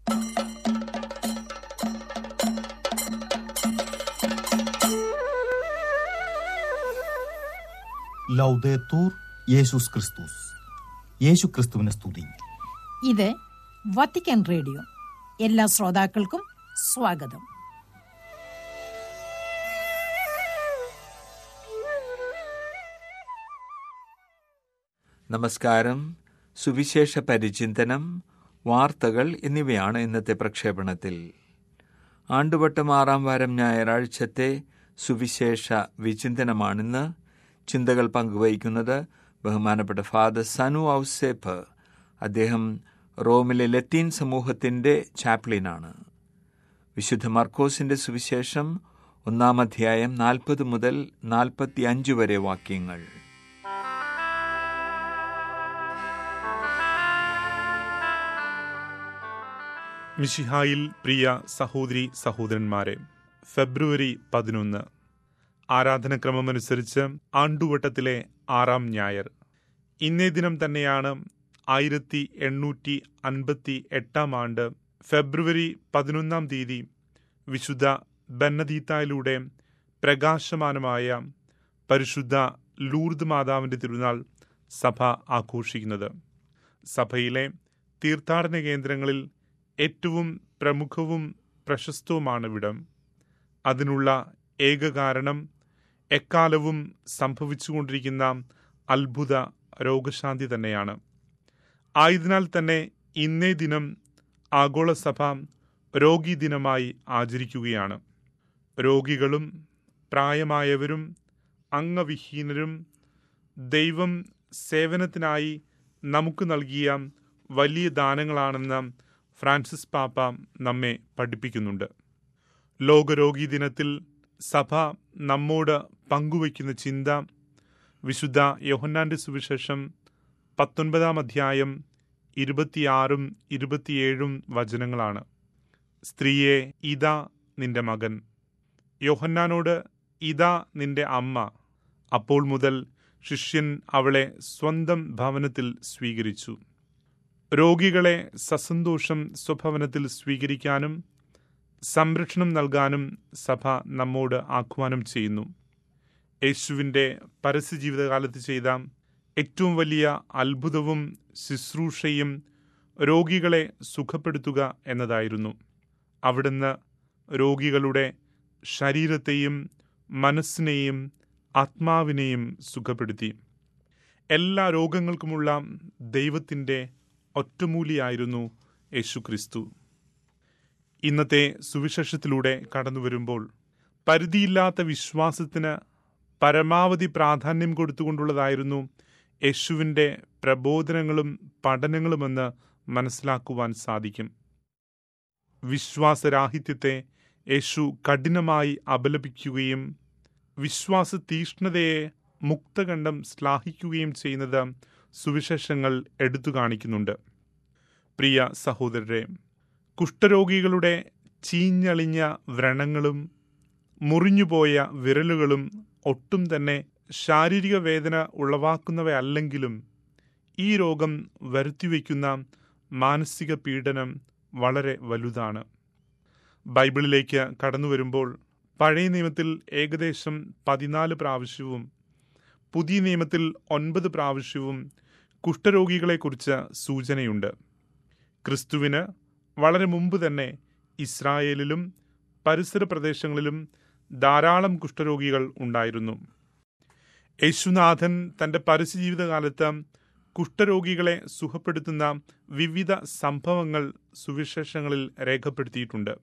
ലൗദേത്തൂർ യേശുസ് ക്രിസ്തുസ് യേശു ക്രിസ്തുവിനെ സ്തുതി ഇത് വത്തിക്കാൻ റേഡിയോ എല്ലാ ശ്രോതാക്കൾക്കും സ്വാഗതം നമസ്കാരം സുവിശേഷ പരിചിന്തനം വാർത്തകൾ എന്നിവയാണ് ഇന്നത്തെ പ്രക്ഷേപണത്തിൽ ആണ്ടുവട്ടം ആറാം വാരം ഞായറാഴ്ചത്തെ സുവിശേഷ വിചിന്തനമാണിന്ന് ചിന്തകൾ പങ്കുവയ്ക്കുന്നത് ബഹുമാനപ്പെട്ട ഫാദർ സനു ഔസേപ്പ് അദ്ദേഹം റോമിലെ ലത്തീൻ സമൂഹത്തിൻ്റെ ചാപ്ലിനാണ് വിശുദ്ധ മർക്കോസിന്റെ സുവിശേഷം ഒന്നാം അധ്യായം നാൽപ്പത് മുതൽ നാൽപ്പത്തി അഞ്ച് വരെ വാക്യങ്ങൾ മിഷിഹായിൽ പ്രിയ സഹോദരി സഹോദരന്മാരെ ഫെബ്രുവരി പതിനൊന്ന് ആരാധനക്രമമനുസരിച്ച് ആണ്ടുവട്ടത്തിലെ ആറാം ഞായർ ഇന്നേ ദിനം തന്നെയാണ് ആയിരത്തി എണ്ണൂറ്റി അൻപത്തി എട്ടാം ആണ്ട് ഫെബ്രുവരി പതിനൊന്നാം തീയതി വിശുദ്ധ ബന്നദീത്തായിലൂടെ പ്രകാശമാനമായ പരിശുദ്ധ ലൂർദ് മാതാവിൻ്റെ തിരുനാൾ സഭ ആഘോഷിക്കുന്നത് സഭയിലെ തീർത്ഥാടന കേന്ദ്രങ്ങളിൽ ഏറ്റവും പ്രമുഖവും പ്രശസ്തവുമാണ് ഇവിടം അതിനുള്ള ഏക കാരണം എക്കാലവും സംഭവിച്ചുകൊണ്ടിരിക്കുന്ന അത്ഭുത രോഗശാന്തി തന്നെയാണ് ആയതിനാൽ തന്നെ ഇന്നേ ദിനം ആഗോളസഭ രോഗി ദിനമായി ആചരിക്കുകയാണ് രോഗികളും പ്രായമായവരും അംഗവിഹീനരും ദൈവം സേവനത്തിനായി നമുക്ക് നൽകിയ വലിയ ദാനങ്ങളാണെന്ന് ഫ്രാൻസിസ് പാപ്പ നമ്മെ പഠിപ്പിക്കുന്നുണ്ട് ലോകരോഗി ദിനത്തിൽ സഭ നമ്മോട് പങ്കുവയ്ക്കുന്ന ചിന്ത വിശുദ്ധ യോഹന്നാന്റെ സുവിശേഷം പത്തൊൻപതാം അധ്യായം ഇരുപത്തിയാറും ഇരുപത്തിയേഴും വചനങ്ങളാണ് സ്ത്രീയെ ഇതാ നിന്റെ മകൻ യോഹന്നാനോട് ഇതാ നിന്റെ അമ്മ അപ്പോൾ മുതൽ ശിഷ്യൻ അവളെ സ്വന്തം ഭവനത്തിൽ സ്വീകരിച്ചു രോഗികളെ സസന്തോഷം സ്വഭവനത്തിൽ സ്വീകരിക്കാനും സംരക്ഷണം നൽകാനും സഭ നമ്മോട് ആഹ്വാനം ചെയ്യുന്നു യേശുവിൻ്റെ പരസ്യജീവിതകാലത്ത് ചെയ്ത ഏറ്റവും വലിയ അത്ഭുതവും ശുശ്രൂഷയും രോഗികളെ സുഖപ്പെടുത്തുക എന്നതായിരുന്നു അവിടുന്ന് രോഗികളുടെ ശരീരത്തെയും മനസ്സിനെയും ആത്മാവിനെയും സുഖപ്പെടുത്തി എല്ലാ രോഗങ്ങൾക്കുമുള്ള ദൈവത്തിൻ്റെ ഒറ്റമൂലിയായിരുന്നു യേശുക്രിസ്തു ഇന്നത്തെ സുവിശേഷത്തിലൂടെ കടന്നു വരുമ്പോൾ പരിധിയില്ലാത്ത വിശ്വാസത്തിന് പരമാവധി പ്രാധാന്യം കൊടുത്തുകൊണ്ടുള്ളതായിരുന്നു യേശുവിൻ്റെ പ്രബോധനങ്ങളും പഠനങ്ങളുമെന്ന് മനസ്സിലാക്കുവാൻ സാധിക്കും വിശ്വാസരാഹിത്യത്തെ യേശു കഠിനമായി അപലപിക്കുകയും വിശ്വാസ തീഷ്ണതയെ മുക്തകണ്ഠം ശ്ലാഘിക്കുകയും ചെയ്യുന്നത് സുവിശേഷങ്ങൾ എടുത്തു കാണിക്കുന്നുണ്ട് പ്രിയ സഹോദരരെ കുഷ്ഠരോഗികളുടെ ചീഞ്ഞളിഞ്ഞ വ്രണങ്ങളും മുറിഞ്ഞുപോയ വിരലുകളും ഒട്ടും തന്നെ ശാരീരിക വേദന ഉളവാക്കുന്നവയല്ലെങ്കിലും ഈ രോഗം വരുത്തിവെക്കുന്ന മാനസിക പീഡനം വളരെ വലുതാണ് ബൈബിളിലേക്ക് കടന്നു വരുമ്പോൾ പഴയ നിയമത്തിൽ ഏകദേശം പതിനാല് പ്രാവശ്യവും പുതിയ നിയമത്തിൽ ഒൻപത് പ്രാവശ്യവും കുഷ്ഠരോഗികളെക്കുറിച്ച് സൂചനയുണ്ട് ക്രിസ്തുവിന് വളരെ മുമ്പ് തന്നെ ഇസ്രായേലിലും പരിസര പ്രദേശങ്ങളിലും ധാരാളം കുഷ്ഠരോഗികൾ ഉണ്ടായിരുന്നു യേശുനാഥൻ തൻ്റെ പരസ്യജീവിതകാലത്ത് കുഷ്ഠരോഗികളെ സുഖപ്പെടുത്തുന്ന വിവിധ സംഭവങ്ങൾ സുവിശേഷങ്ങളിൽ രേഖപ്പെടുത്തിയിട്ടുണ്ട്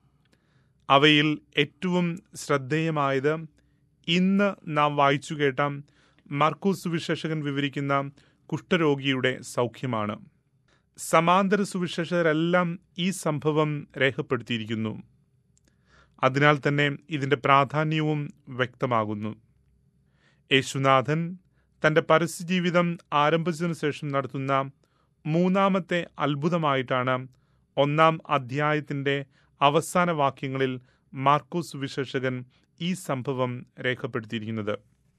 അവയിൽ ഏറ്റവും ശ്രദ്ധേയമായത് ഇന്ന് നാം വായിച്ചു കേട്ട മർക്കൂസ് സുവിശേഷകൻ വിവരിക്കുന്ന കുഷ്ഠരോഗിയുടെ സൗഖ്യമാണ് സമാന്തര സുവിശേഷകരെല്ലാം ഈ സംഭവം രേഖപ്പെടുത്തിയിരിക്കുന്നു അതിനാൽ തന്നെ ഇതിൻ്റെ പ്രാധാന്യവും വ്യക്തമാകുന്നു യേശുനാഥൻ തൻ്റെ പരസ്യജീവിതം ആരംഭിച്ചതിനു ശേഷം നടത്തുന്ന മൂന്നാമത്തെ അത്ഭുതമായിട്ടാണ് ഒന്നാം അധ്യായത്തിൻ്റെ അവസാന വാക്യങ്ങളിൽ മാർക്കോസ് സുവിശേഷകൻ ഈ സംഭവം രേഖപ്പെടുത്തിയിരിക്കുന്നത്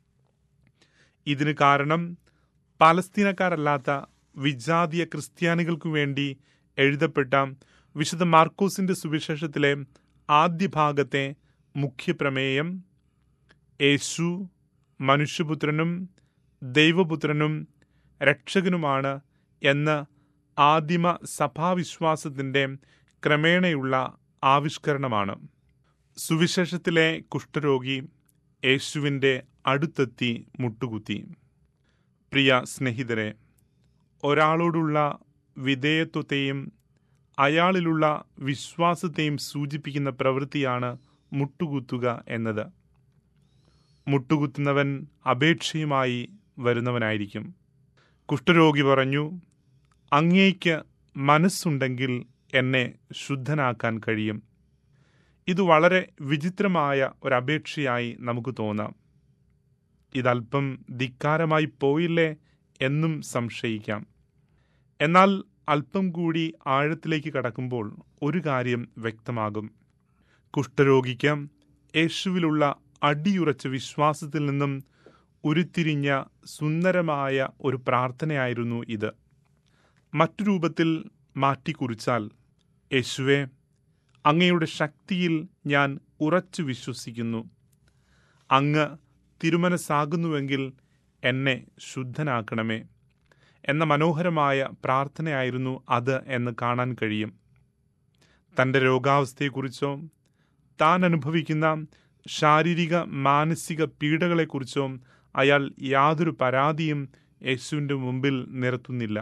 ഇതിന് കാരണം പാലസ്തീനക്കാരല്ലാത്ത വിജാതീയ ക്രിസ്ത്യാനികൾക്കു വേണ്ടി എഴുതപ്പെട്ട വിശുദ്ധ മാർക്കോസിന്റെ സുവിശേഷത്തിലെ ആദ്യ ഭാഗത്തെ മുഖ്യപ്രമേയം യേശു മനുഷ്യപുത്രനും ദൈവപുത്രനും രക്ഷകനുമാണ് എന്ന ആദിമ സഭാവിശ്വാസത്തിൻ്റെ ക്രമേണയുള്ള ആവിഷ്കരണമാണ് സുവിശേഷത്തിലെ കുഷ്ഠരോഗി യേശുവിൻ്റെ അടുത്തെത്തി മുട്ടുകുത്തി പ്രിയ സ്നേഹിതരെ ഒരാളോടുള്ള വിധേയത്വത്തെയും അയാളിലുള്ള വിശ്വാസത്തെയും സൂചിപ്പിക്കുന്ന പ്രവൃത്തിയാണ് മുട്ടുകുത്തുക എന്നത് മുട്ടുകുത്തുന്നവൻ അപേക്ഷയുമായി വരുന്നവനായിരിക്കും കുഷ്ഠരോഗി പറഞ്ഞു അങ്ങേക്ക് മനസ്സുണ്ടെങ്കിൽ എന്നെ ശുദ്ധനാക്കാൻ കഴിയും ഇത് വളരെ വിചിത്രമായ ഒരപേക്ഷയായി നമുക്ക് തോന്നാം ഇതല്പം ധിക്കാരമായി പോയില്ലേ എന്നും സംശയിക്കാം എന്നാൽ അല്പം കൂടി ആഴത്തിലേക്ക് കടക്കുമ്പോൾ ഒരു കാര്യം വ്യക്തമാകും കുഷ്ഠരോഗിക്ക് യേശുവിലുള്ള അടിയുറച്ച വിശ്വാസത്തിൽ നിന്നും ഉരുത്തിരിഞ്ഞ സുന്ദരമായ ഒരു പ്രാർത്ഥനയായിരുന്നു ഇത് മറ്റു രൂപത്തിൽ മാറ്റിക്കുറിച്ചാൽ യേശുവെ അങ്ങയുടെ ശക്തിയിൽ ഞാൻ ഉറച്ചു വിശ്വസിക്കുന്നു അങ്ങ് തിരുമനസ്സാകുന്നുവെങ്കിൽ എന്നെ ശുദ്ധനാക്കണമേ എന്ന മനോഹരമായ പ്രാർത്ഥനയായിരുന്നു അത് എന്ന് കാണാൻ കഴിയും തൻ്റെ രോഗാവസ്ഥയെക്കുറിച്ചോ താൻ അനുഭവിക്കുന്ന ശാരീരിക മാനസിക പീഡകളെക്കുറിച്ചോ അയാൾ യാതൊരു പരാതിയും യേശുവിൻ്റെ മുമ്പിൽ നിരത്തുന്നില്ല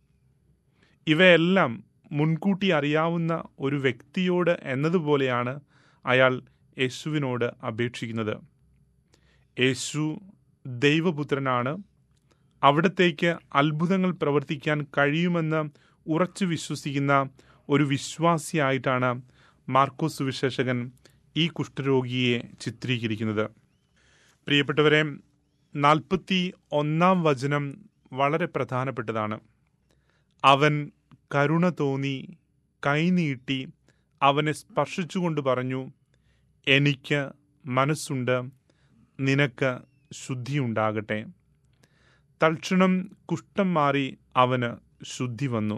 ഇവയെല്ലാം മുൻകൂട്ടി അറിയാവുന്ന ഒരു വ്യക്തിയോട് എന്നതുപോലെയാണ് അയാൾ യേശുവിനോട് അപേക്ഷിക്കുന്നത് യേശു ദൈവപുത്രനാണ് അവിടത്തേക്ക് അത്ഭുതങ്ങൾ പ്രവർത്തിക്കാൻ കഴിയുമെന്ന് ഉറച്ചു വിശ്വസിക്കുന്ന ഒരു വിശ്വാസിയായിട്ടാണ് മാർക്കോസ് സുവിശേഷകൻ ഈ കുഷ്ഠരോഗിയെ ചിത്രീകരിക്കുന്നത് പ്രിയപ്പെട്ടവരെ നാൽപ്പത്തി ഒന്നാം വചനം വളരെ പ്രധാനപ്പെട്ടതാണ് അവൻ കരുണ തോന്നി കൈനീട്ടി അവനെ സ്പർശിച്ചുകൊണ്ട് പറഞ്ഞു എനിക്ക് മനസ്സുണ്ട് നിനക്ക് ശുദ്ധിയുണ്ടാകട്ടെ തൽക്ഷണം കുഷ്ഠം മാറി അവന് ശുദ്ധി വന്നു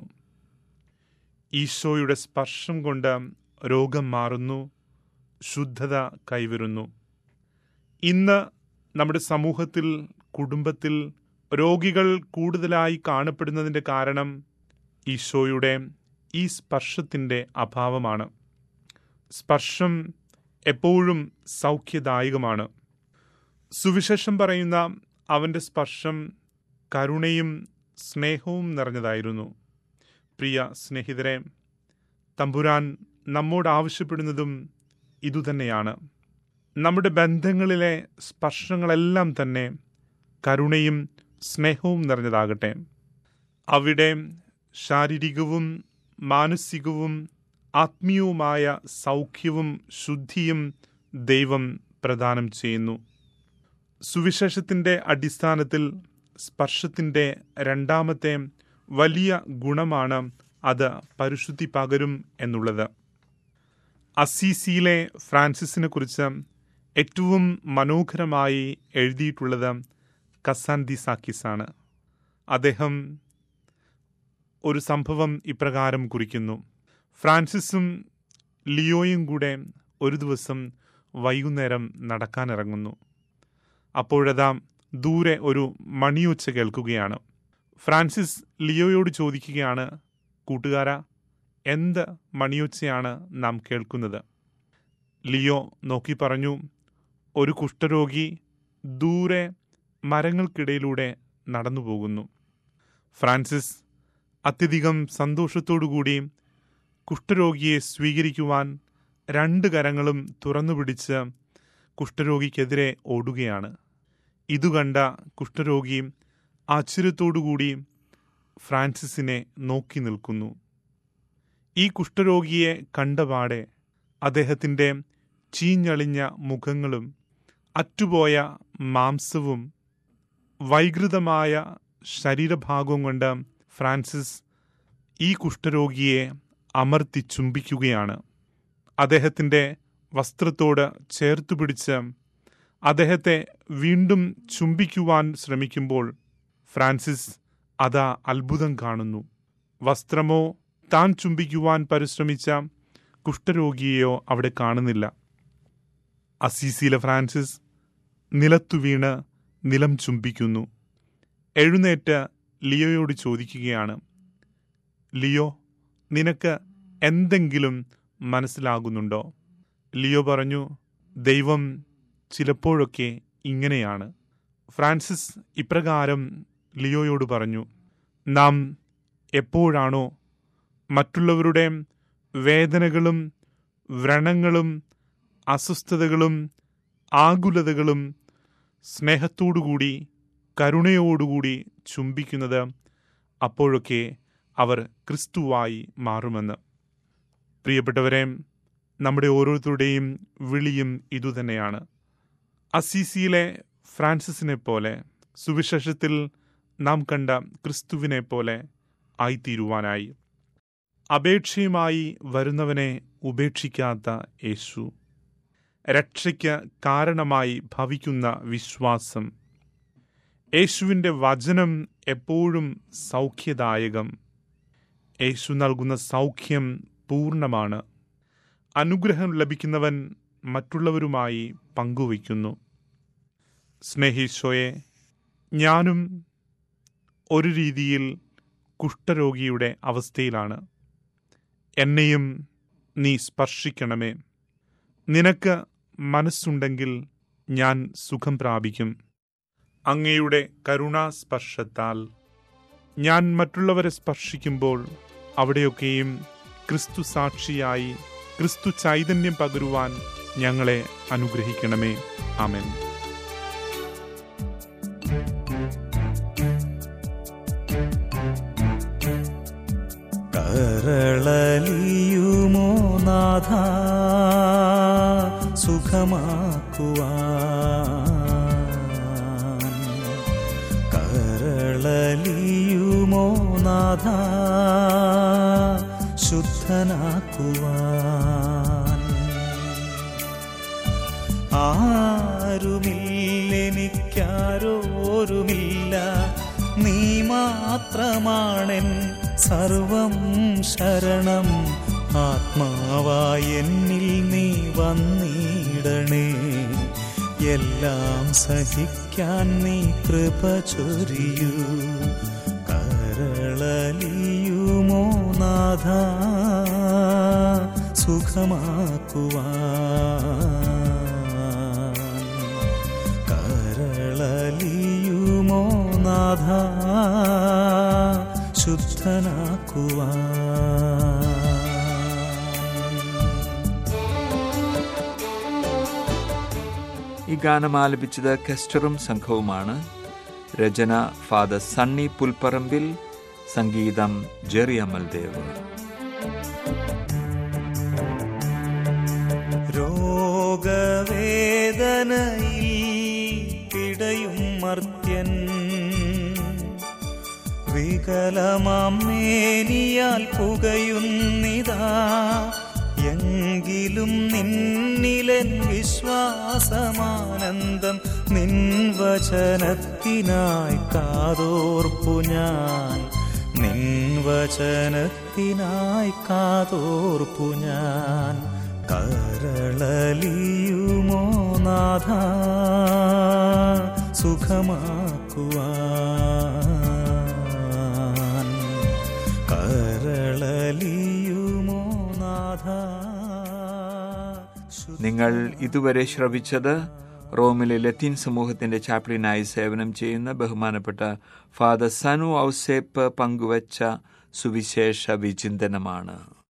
ഈശോയുടെ സ്പർശം കൊണ്ട് രോഗം മാറുന്നു ശുദ്ധത കൈവരുന്നു ഇന്ന് നമ്മുടെ സമൂഹത്തിൽ കുടുംബത്തിൽ രോഗികൾ കൂടുതലായി കാണപ്പെടുന്നതിൻ്റെ കാരണം ഈശോയുടെ ഈ സ്പർശത്തിൻ്റെ അഭാവമാണ് സ്പർശം എപ്പോഴും സൗഖ്യദായകമാണ് സുവിശേഷം പറയുന്ന അവൻ്റെ സ്പർശം കരുണയും സ്നേഹവും നിറഞ്ഞതായിരുന്നു പ്രിയ സ്നേഹിതരെ തമ്പുരാൻ നമ്മോട് ആവശ്യപ്പെടുന്നതും ഇതുതന്നെയാണ് നമ്മുടെ ബന്ധങ്ങളിലെ സ്പർശങ്ങളെല്ലാം തന്നെ കരുണയും സ്നേഹവും നിറഞ്ഞതാകട്ടെ അവിടെ ശാരീരികവും മാനസികവും ആത്മീയവുമായ സൗഖ്യവും ശുദ്ധിയും ദൈവം പ്രദാനം ചെയ്യുന്നു സുവിശേഷത്തിൻ്റെ അടിസ്ഥാനത്തിൽ സ്പർശത്തിൻ്റെ രണ്ടാമത്തെ വലിയ ഗുണമാണ് അത് പരിശുദ്ധി പകരും എന്നുള്ളത് അസീസിയിലെ ഫ്രാൻസിസിനെ കുറിച്ച് ഏറ്റവും മനോഹരമായി എഴുതിയിട്ടുള്ളത് കസാൻദി സാക്കിസാണ് അദ്ദേഹം ഒരു സംഭവം ഇപ്രകാരം കുറിക്കുന്നു ഫ്രാൻസിസും ലിയോയും കൂടെ ഒരു ദിവസം വൈകുന്നേരം നടക്കാനിറങ്ങുന്നു അപ്പോഴതാ ദൂരെ ഒരു മണിയൊച്ച കേൾക്കുകയാണ് ഫ്രാൻസിസ് ലിയോയോട് ചോദിക്കുകയാണ് കൂട്ടുകാരാ എന്ത് മണിയൊച്ചയാണ് നാം കേൾക്കുന്നത് ലിയോ നോക്കി പറഞ്ഞു ഒരു കുഷ്ഠരോഗി ദൂരെ മരങ്ങൾക്കിടയിലൂടെ നടന്നു പോകുന്നു ഫ്രാൻസിസ് അത്യധികം സന്തോഷത്തോടുകൂടി കുഷ്ഠരോഗിയെ സ്വീകരിക്കുവാൻ രണ്ട് കരങ്ങളും തുറന്നുപിടിച്ച് കുഷ്ഠരോഗിക്കെതിരെ ഓടുകയാണ് ഇതുകണ്ട കുഷ്ഠരോഗി ആശ്ചര്യത്തോടുകൂടി ഫ്രാൻസിസിനെ നോക്കി നിൽക്കുന്നു ഈ കുഷ്ഠരോഗിയെ കണ്ടപാടെ അദ്ദേഹത്തിൻ്റെ ചീഞ്ഞളിഞ്ഞ മുഖങ്ങളും അറ്റുപോയ മാംസവും വൈകൃതമായ ശരീരഭാഗവും കൊണ്ട് ഫ്രാൻസിസ് ഈ കുഷ്ഠരോഗിയെ അമർത്തി ചുംബിക്കുകയാണ് അദ്ദേഹത്തിൻ്റെ വസ്ത്രത്തോട് ചേർത്തു പിടിച്ച് അദ്ദേഹത്തെ വീണ്ടും ചുംബിക്കുവാൻ ശ്രമിക്കുമ്പോൾ ഫ്രാൻസിസ് അതാ അത്ഭുതം കാണുന്നു വസ്ത്രമോ താൻ ചുംബിക്കുവാൻ പരിശ്രമിച്ച കുഷ്ഠരോഗിയെയോ അവിടെ കാണുന്നില്ല അസീസിയിലെ ഫ്രാൻസിസ് നിലത്തു വീണ് നിലം ചുംബിക്കുന്നു എഴുന്നേറ്റ് ലിയോയോട് ചോദിക്കുകയാണ് ലിയോ നിനക്ക് എന്തെങ്കിലും മനസ്സിലാകുന്നുണ്ടോ ലിയോ പറഞ്ഞു ദൈവം ചിലപ്പോഴൊക്കെ ഇങ്ങനെയാണ് ഫ്രാൻസിസ് ഇപ്രകാരം ലിയോയോട് പറഞ്ഞു നാം എപ്പോഴാണോ മറ്റുള്ളവരുടെ വേദനകളും വ്രണങ്ങളും അസ്വസ്ഥതകളും ആകുലതകളും സ്നേഹത്തോടുകൂടി കരുണയോടുകൂടി ചുംബിക്കുന്നത് അപ്പോഴൊക്കെ അവർ ക്രിസ്തുവായി മാറുമെന്ന് പ്രിയപ്പെട്ടവരെ നമ്മുടെ ഓരോരുത്തരുടെയും വിളിയും ഇതുതന്നെയാണ് അസീസിയിലെ ഫ്രാൻസിസിനെ പോലെ സുവിശേഷത്തിൽ നാം കണ്ട ക്രിസ്തുവിനെ പോലെ ആയിത്തീരുവാനായി അപേക്ഷയുമായി വരുന്നവനെ ഉപേക്ഷിക്കാത്ത യേശു രക്ഷയ്ക്ക് കാരണമായി ഭവിക്കുന്ന വിശ്വാസം യേശുവിൻ്റെ വചനം എപ്പോഴും സൗഖ്യദായകം യേശു നൽകുന്ന സൗഖ്യം പൂർണ്ണമാണ് അനുഗ്രഹം ലഭിക്കുന്നവൻ മറ്റുള്ളവരുമായി പങ്കുവയ്ക്കുന്നു സ്നേഹിശോയെ ഞാനും ഒരു രീതിയിൽ കുഷ്ഠരോഗിയുടെ അവസ്ഥയിലാണ് എന്നെയും നീ സ്പർശിക്കണമേ നിനക്ക് മനസ്സുണ്ടെങ്കിൽ ഞാൻ സുഖം പ്രാപിക്കും അങ്ങയുടെ കരുണാസ്പർശത്താൽ ഞാൻ മറ്റുള്ളവരെ സ്പർശിക്കുമ്പോൾ അവിടെയൊക്കെയും ക്രിസ്തു സാക്ഷിയായി ക്രിസ്തു ചൈതന്യം പകരുവാൻ ഞങ്ങളെ അനുഗ്രഹിക്കണമേ ആമേൻ കരളലിയുമോ നാഥ സുഖമാക്കുവാൻ കരളലിയുമോ നാഥ ശുദ്ധനാക്കുവാൻ ആരുമില്ലെനിക്കാരോരുമില്ല നീ മാത്രമാണെൻ സർവം ശരണം ആത്മാവായി എന്നിൽ നീ വന്നിടണേ എല്ലാം സഹിക്കാൻ നീ കൃപ ചൊരിയൂ കരളലിയുമോ നാഥ സുഖമാക്കുവാൻ കരളലിയുമോ നാഥ ശുദ്ധനാക്കുവാൻ ഈ ഗാനം ആലപിച്ചത് കെസ്റ്ററും സംഘവുമാണ് രചന ഫാദർ സണ്ണി പുൽപ്പറമ്പിൽ സംഗീതം ജെറി അമൽദേവ് രോഗവേദനയിൽ പിടയും മർത്യൻ വികലമാം മേനിയാൽ പുകയുന്നിതാ എങ്കിലും നിന്നിലൻ വിശ്വാസമാനന്ദം നിൻ വചനത്തിനായി കാതോർപ്പു ഞാൻ നിൻ വചനത്തിനായി കാതോർപ്പു ഞാൻ കരളലിയുമോ നാഥ സുഖമാക്കുവാൻ കരളലിയുമോ നാഥ നിങ്ങൾ ഇതുവരെ ശ്രവിച്ചത് റോമിലെ ലത്തീൻ സമൂഹത്തിന്റെ ചാപ്ലിനായി സേവനം ചെയ്യുന്ന ബഹുമാനപ്പെട്ട ഫാദർ സനു ഔസേപ്പ് പങ്കുവച്ച സുവിശേഷ വിചിന്തനമാണ്